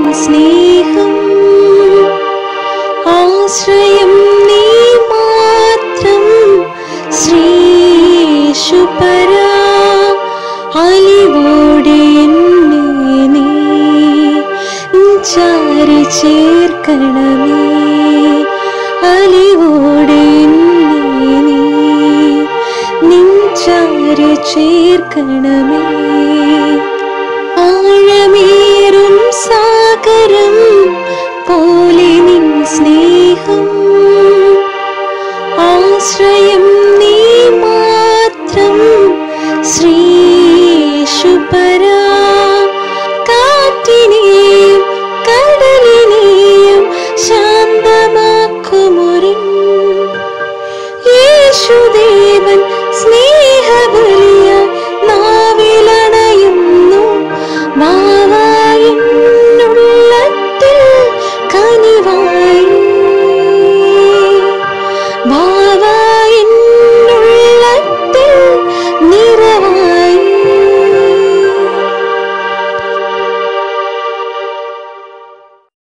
സ്നേഹം ആശ്രയം നീ മാത്രം ശ്രീശുപരാ അലിവോടെ എന്നെ നീ ചാരി ചേർക്കണമേ അലിവോടെ എന്നെ നീ നിഞ്ചാരി ചേർക്കണമേ ആഴമേറും സാഗരം പോലെ നിൻ സ്നേഹം ആശ്രയം